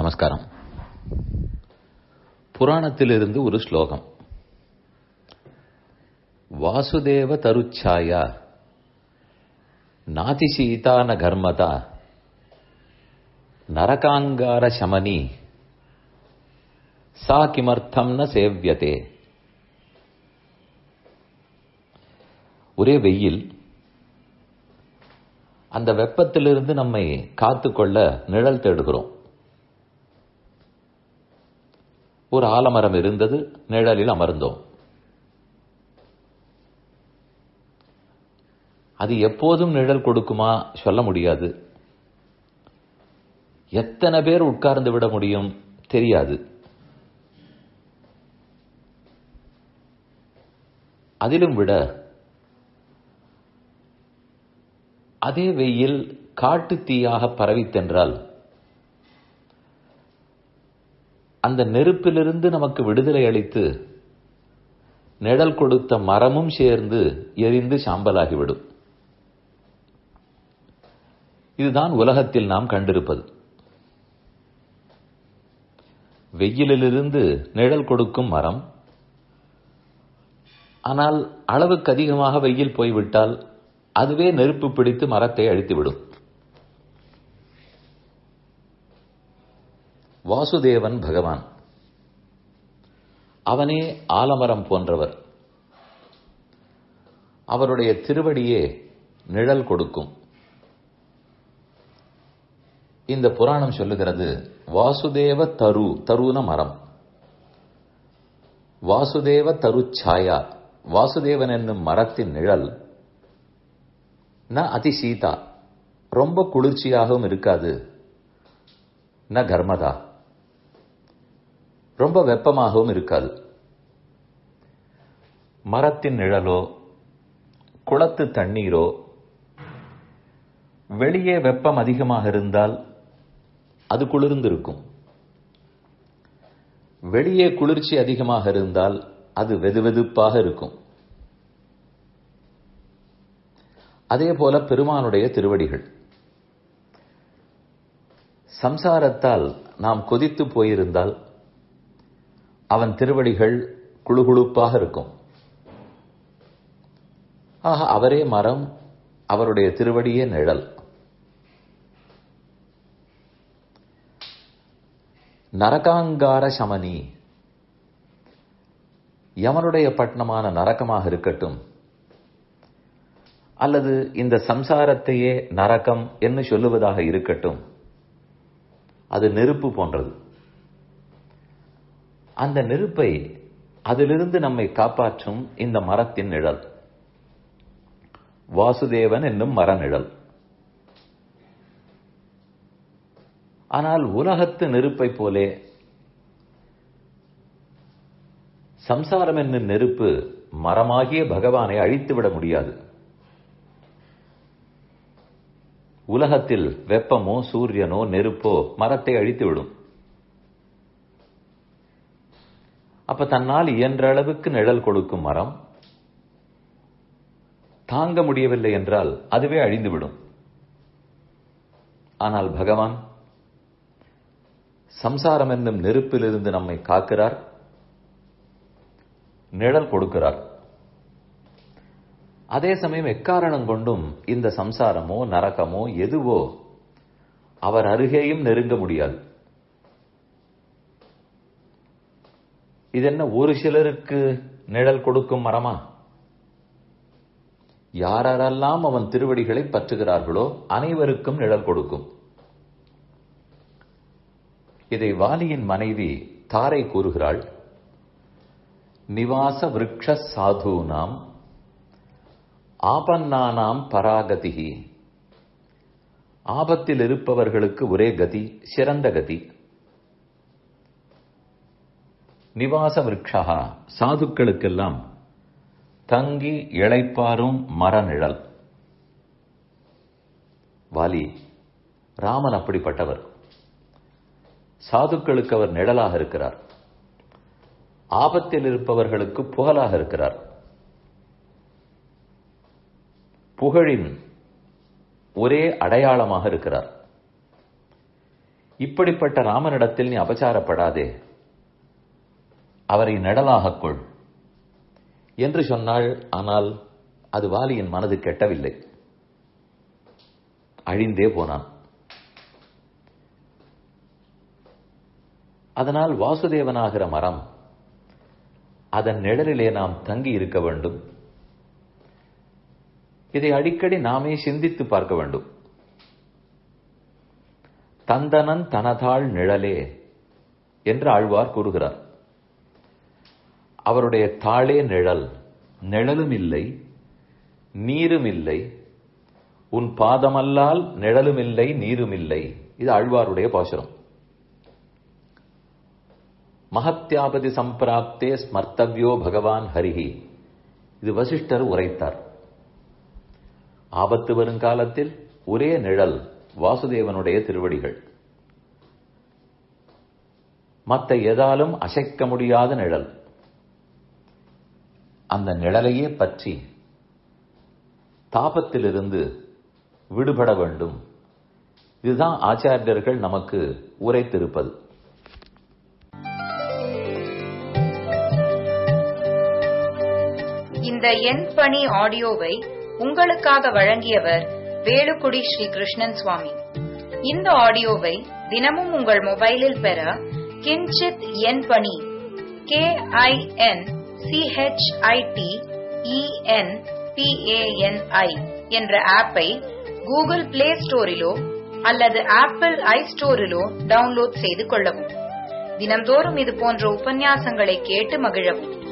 நமஸ்காரம் புராணத்திலிருந்து ஒரு ஸ்லோகம் வாசுதேவ தருச்சாயா நாதி சீதான கர்மதா நரகாங்கார சமனி சா கிமர்த்தம் ந சேவியதே ஒரே வெயில் அந்த வெப்பத்திலிருந்து நம்மை காத்துக்கொள்ள நிழல் தேடுகிறோம் ஒரு ஆலமரம் இருந்தது நிழலில் அமர்ந்தோம் அது எப்போதும் நிழல் கொடுக்குமா சொல்ல முடியாது எத்தனை பேர் உட்கார்ந்து விட முடியும் தெரியாது அதிலும் விட அதே வெயில் காட்டு தீயாக பரவித்தென்றால் அந்த நெருப்பிலிருந்து நமக்கு விடுதலை அளித்து நிழல் கொடுத்த மரமும் சேர்ந்து எரிந்து சாம்பலாகிவிடும் இதுதான் உலகத்தில் நாம் கண்டிருப்பது வெயிலிலிருந்து நிழல் கொடுக்கும் மரம் ஆனால் அளவுக்கு அதிகமாக வெயில் போய்விட்டால் அதுவே நெருப்பு பிடித்து மரத்தை அழித்துவிடும் வாசுதேவன் பகவான் அவனே ஆலமரம் போன்றவர் அவருடைய திருவடியே நிழல் கொடுக்கும் இந்த புராணம் சொல்லுகிறது வாசுதேவ தரு தருன மரம் வாசுதேவ தருச்சாயா வாசுதேவன் என்னும் மரத்தின் நிழல் ந அதிசீதா ரொம்ப குளிர்ச்சியாகவும் இருக்காது ந கர்மதா ரொம்ப வெப்பமாகவும் இருக்காது மரத்தின் நிழலோ குளத்து தண்ணீரோ வெளியே வெப்பம் அதிகமாக இருந்தால் அது குளிர்ந்திருக்கும் வெளியே குளிர்ச்சி அதிகமாக இருந்தால் அது வெதுவெதுப்பாக இருக்கும் அதே போல பெருமானுடைய திருவடிகள் சம்சாரத்தால் நாம் கொதித்து போயிருந்தால் அவன் திருவடிகள் குழுகுழுப்பாக இருக்கும் ஆக அவரே மரம் அவருடைய திருவடியே நிழல் நரகாங்கார சமனி யமனுடைய பட்டணமான நரகமாக இருக்கட்டும் அல்லது இந்த சம்சாரத்தையே நரகம் என்று சொல்லுவதாக இருக்கட்டும் அது நெருப்பு போன்றது அந்த நெருப்பை அதிலிருந்து நம்மை காப்பாற்றும் இந்த மரத்தின் நிழல் வாசுதேவன் என்னும் மர நிழல் ஆனால் உலகத்து நெருப்பை போலே சம்சாரம் என்னும் நெருப்பு மரமாகிய பகவானை அழித்துவிட முடியாது உலகத்தில் வெப்பமோ சூரியனோ நெருப்போ மரத்தை அழித்துவிடும் அப்ப தன்னால் இயன்ற அளவுக்கு நிழல் கொடுக்கும் மரம் தாங்க முடியவில்லை என்றால் அதுவே அழிந்துவிடும் ஆனால் பகவான் சம்சாரம் என்னும் நெருப்பிலிருந்து நம்மை காக்கிறார் நிழல் கொடுக்கிறார் அதே சமயம் எக்காரணம் கொண்டும் இந்த சம்சாரமோ நரகமோ எதுவோ அவர் அருகேயும் நெருங்க முடியாது இது என்ன ஒரு சிலருக்கு நிழல் கொடுக்கும் மரமா யாரெல்லாம் அவன் திருவடிகளை பற்றுகிறார்களோ அனைவருக்கும் நிழல் கொடுக்கும் இதை வாலியின் மனைவி தாரை கூறுகிறாள் நிவாச விரக்ஷ சாதூனாம் ஆபன்னானாம் பராகதிகி ஆபத்தில் இருப்பவர்களுக்கு ஒரே கதி சிறந்த கதி நிவாச விரக்ஷா சாதுக்களுக்கெல்லாம் தங்கி இழைப்பாரும் மரநிழல் வாலி ராமன் அப்படிப்பட்டவர் சாதுக்களுக்கு அவர் நிழலாக இருக்கிறார் ஆபத்தில் இருப்பவர்களுக்கு புகழாக இருக்கிறார் புகழின் ஒரே அடையாளமாக இருக்கிறார் இப்படிப்பட்ட ராமனிடத்தில் நீ அபச்சாரப்படாதே அவரை நிழலாகக் கொள் என்று சொன்னாள் ஆனால் அது வாலியின் மனது கெட்டவில்லை அழிந்தே போனான் அதனால் வாசுதேவனாகிற மரம் அதன் நிழலிலே நாம் தங்கி இருக்க வேண்டும் இதை அடிக்கடி நாமே சிந்தித்து பார்க்க வேண்டும் தந்தனன் தனதாள் நிழலே என்று ஆழ்வார் கூறுகிறார் அவருடைய தாளே நிழல் நிழலும் இல்லை நீரும் இல்லை உன் பாதமல்லால் நிழலும் இல்லை நீரும் இல்லை இது ஆழ்வாருடைய பாசுரம் மகத்யாபதி சம்பிராப்தே ஸ்மர்த்தவ்யோ பகவான் ஹரிஹி இது வசிஷ்டர் உரைத்தார் ஆபத்து வருங்காலத்தில் ஒரே நிழல் வாசுதேவனுடைய திருவடிகள் மற்ற எதாலும் அசைக்க முடியாத நிழல் அந்த நிழலையே பற்றி தாபத்திலிருந்து விடுபட வேண்டும் இதுதான் ஆச்சாரியர்கள் நமக்கு உரைத்திருப்பது இந்த எண் பணி ஆடியோவை உங்களுக்காக வழங்கியவர் வேலுக்குடி ஸ்ரீ கிருஷ்ணன் சுவாமி இந்த ஆடியோவை தினமும் உங்கள் மொபைலில் பெற கிஞ்சித் எண் பணி கே ஐ என் சிஹெச்ஐடி இஎன் பிஏஎன்ஐ என்ற ஆப்பை கூகுள் பிளே ஸ்டோரிலோ அல்லது ஆப்பிள் ஐ ஸ்டோரிலோ டவுன்லோட் செய்து கொள்ளவும் தினம்தோறும் இது போன்ற உபன்யாசங்களை கேட்டு மகிழவும்